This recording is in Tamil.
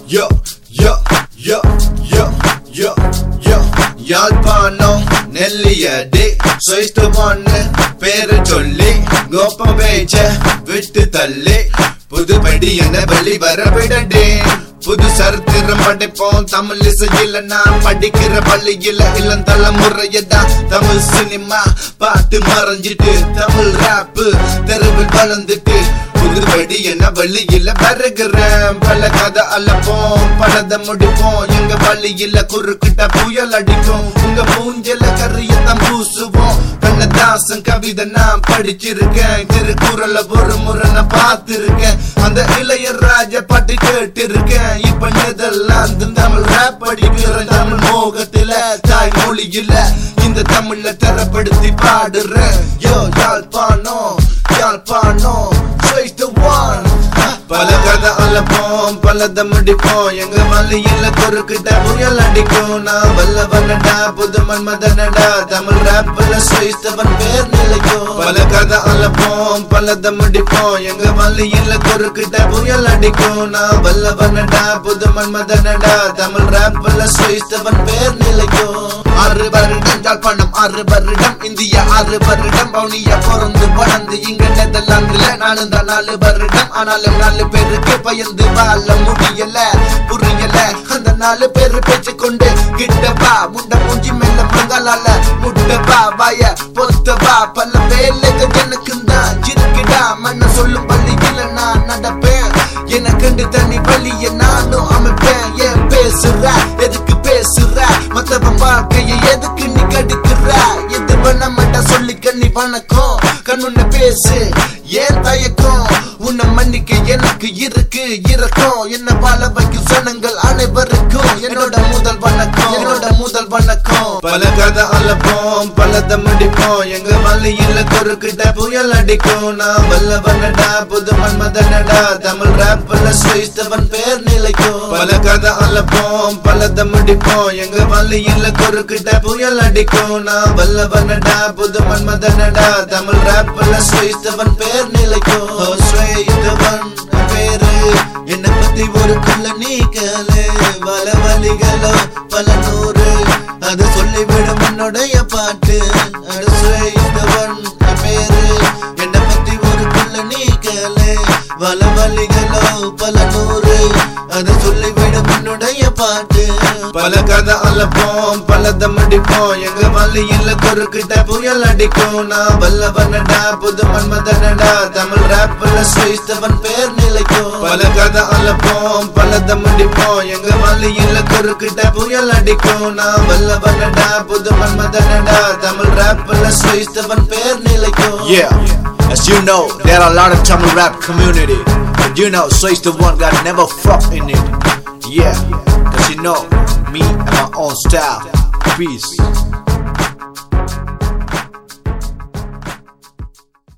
yo, yo, yo, yo, yo, yo. Yazhpanam Nelliyadi சொய்த்து பொண்ணு பேரு சொல்லி கோப்பம் பேச்ச விட்டு தள்ளி புதுபடி என்ன வெளி வர விடடே புது சரித்திரம் படைப்போம் தமிழ் இசையில நான் படிக்கிற பள்ளியில இளம் தலைமுறையதான் தமிழ் சினிமா பாட்டு மறைஞ்சிட்டு தமிழ் ராப்பு தெருவில் வளர்ந்துட்டு புதுபடி என்ன வழியில வருகிறேன் பல கதை அலப்போம் பலதை முடிப்போம் எங்க வழியில குறுக்கிட்ட புயல் அடிக்கும் உங்க மூஞ்சல கரியத்தான் பூசுவோம் கண்ணதாசன் கவிதை நான் படிச்சிருக்கேன் திருக்குறள ஒரு முறை நான் பார்த்திருக்கேன் அந்த இளையராஜ பாட்டு கேட்டிருக்கேன் இப்ப நெதர்லாந்து தமிழ் ரேப் படிக்கிறேன் தமிழ் மோகத்தில தாய் மொழியில இந்த தமிழ்ல தரப்படுத்தி பாடுறேன் யோ Yazhpanam Yazhpanam Choice the one பல கதை அலப்போம் பலத முடிப்போம் எங்க மல்லியில குறுக்கிட்ட புயல் அடிக்கும் நான் வல்ல வல்லடா புது மன்மதனடா தமிழ் ராப்ல சுயிஸ்தவன் பேர் நிலைக்கும் பல கதை அலப்போம் பலத முடிப்போம் எங்க மல்லியில குறுக்கிட்ட புயல் அடிக்கும் நான் வல்ல வல்லடா புது மன்மதனடா தமிழ் ராப்ல சுயிஸ்தவன் பேர் நிலைக்கும் ஆறு வருடம் யாழ்ப்பாணம் ஆறு வருடம் இந்தியா ஆறு வருடம் பவுனியா பிறந்து வளர்ந்து இங்க நெதர்லாந்துல நானும் தான் நாலு வருடம் ஆனாலும் நாலு பேருக்கு பயந்து வாழ முடியல புரியல அந்த நாலு பேரு பேச்சு கொண்டு கிட்ட வா முண்ட மூஞ்சி மேல மங்களால முட்ட வா வாய பொறுத்த வா பல வேலைகள் எனக்கு தான் இருக்குடா மண்ண சொல்லும் பள்ளியில நான் நடப்பேன் எனக்கண்டு தனி வழிய நானும் அமைப்பேன் ஏன் பேசுற எதுக்கு பேசுற மத்தவன் வாழ்க்கைய எதுக்கு நீ கடுக்குற எது பண்ணமாட்டா சொல்லிக்க நீ வணக்கம் கண்ணுன்ன பேசு ஏன் தயக்கம் உன்னை மன்னிக்க எனக்கு இருக்கு இறக்கம் என்ன வாழ வைக்கும் சனங்கள் அனைவருக்கும் என்னோட முதல் வணக்கம் என்னோட முதல் வணக்கம் பல கதை அலப்போம் பலத முடிப்போம் எங்க மலையில குறுக்கிட்ட புயல் அடிக்கும் நான் வல்ல வல்லடா புது மன்மதனடா தமிழ் ராப்ல சுயிஸ்தவன் பேர் நிலைக்கும் பல கதை அலப்போம் பலத முடிப்போம் எங்க மலையில குறுக்கிட்ட புயல் அடிக்கும் நான் வல்ல வல்லடா புது மன்மதனடா தமிழ் ராப்ல சுயிஸ்தவன் பேர் நிலைக்கும் ஓ, சுயிஸ்தவன் பேரு என்னை பத்தி ஒரு கல்ல நீக்கலே பல வழிகளோ பல நூறு அது சொல்லிவிடும் என்னுடைய பாட்டு அது சுயிஸ்தவன் பேரு என்னை பத்தி ஒரு கல்ல நீக்கலே பல வழிகளோ பல நூறு அது சொல்லிவிடும் என்னுடைய பாட்டு பல கதை அலப்போம் பலத முடிப்போம் எங்க வழியில குறுக்கிட்ட புயல் அடிக்கும் நான் வல்ல வல்லடா புது மன்மதனடா தமிழ் ராப்ல சுயிஸ்தவன் பேர் நிலைக்கும் பல கதை அலப்போம் பலத முடிப்போம் எங்க வழியில குறுக்கிட்ட புயல் அடிக்கும் நான் வல்ல வல்லடா புது மன்மதனடா தமிழ் ராப்ல சுயிஸ்தவன் பேர் நிலைக்கும் Yeah, as you know, there are a lot of Tamil rap community. But you know, Soy's the one got never fuck in it. Yeah, cause you know, me and my own style. Peace.